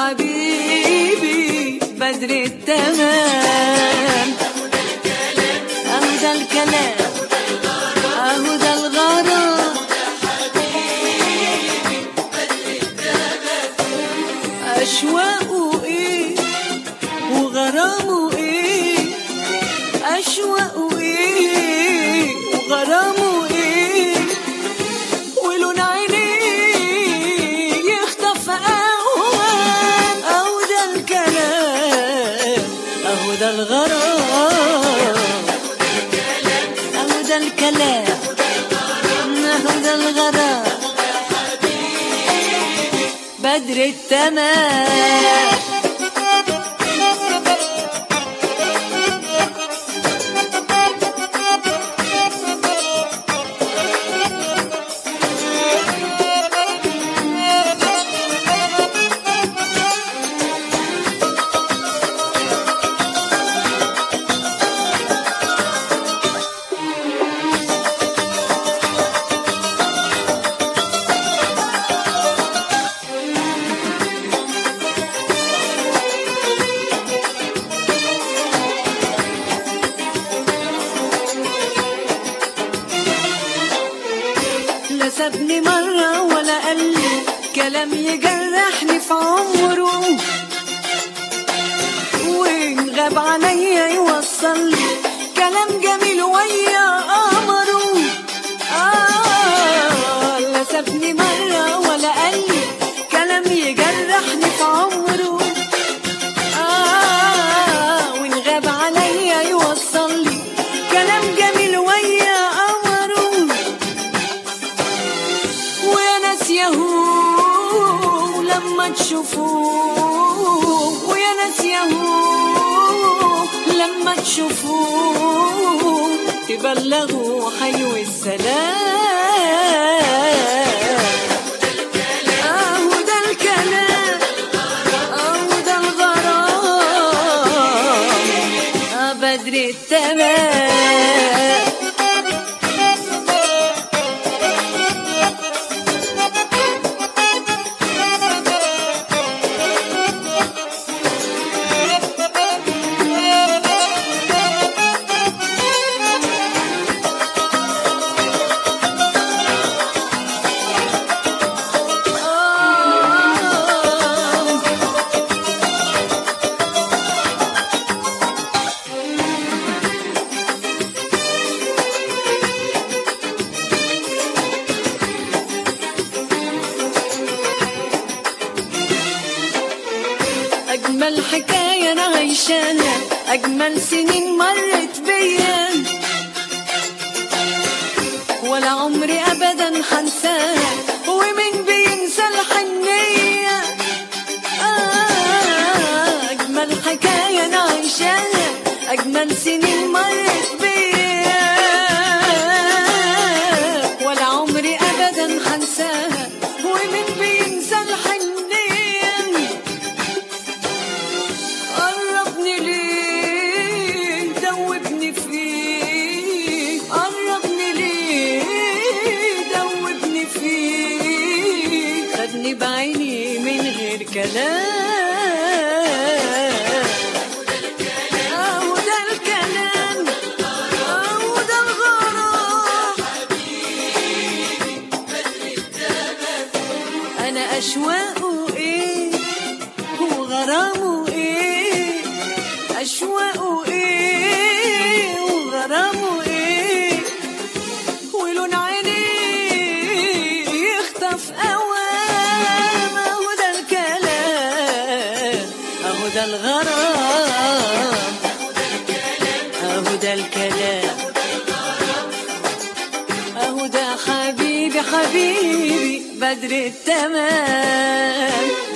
حبيبي بدر التمام اهو ده الكلام اهو ده الغرام اشواقه ايه وغرامه ايه اشواقه ايه وغرامه ايه ولون عينيه يخطف اوهام اهو ده الكلام اهو ده الغرام اهو ده الكلام اهو ده الغرام بدر التمام لا سابني مرة ولا قال لي كلام يجرحني في عمره وإن غاب عليا يوصل لي كلام جميل ويا قمره آه لا سابني مرة ولا قال لي كلام يجرحني في عمره آه وإن غاب عليا يوصل لي كلام جميل ويا قمره ويا ناس يهو لما تشوفوه ويا ناس يهو لما تشوفوه تبلغوا حلو السلام اهو ده الكلام اهو ده الغرام آه بدر التمام أجمل حكاية أنا عايشاها أجمل سنين مرت بيا ولا عمري أبدا حنساها ومن بينسى الحنية آه أجمل حكاية أنا عايشاها أجمل سنين مرت بيا ولا عمري أبدا حنساها ومن بينسى الحنية قربني ليه دوبني فيه قربني ليه دوبني فيه خدني بعيني من غير كلام اهو ده الكلام اهو ده الغرام انا اشواقه ايه وغرامه ايه اشواقه ايه وغرامه ايه ولون عينيه يخطف اوام اهو ده الكلام اهو ده الغرام اهو ده الكلام اهو ده حبيبي حبيبي بدر التمام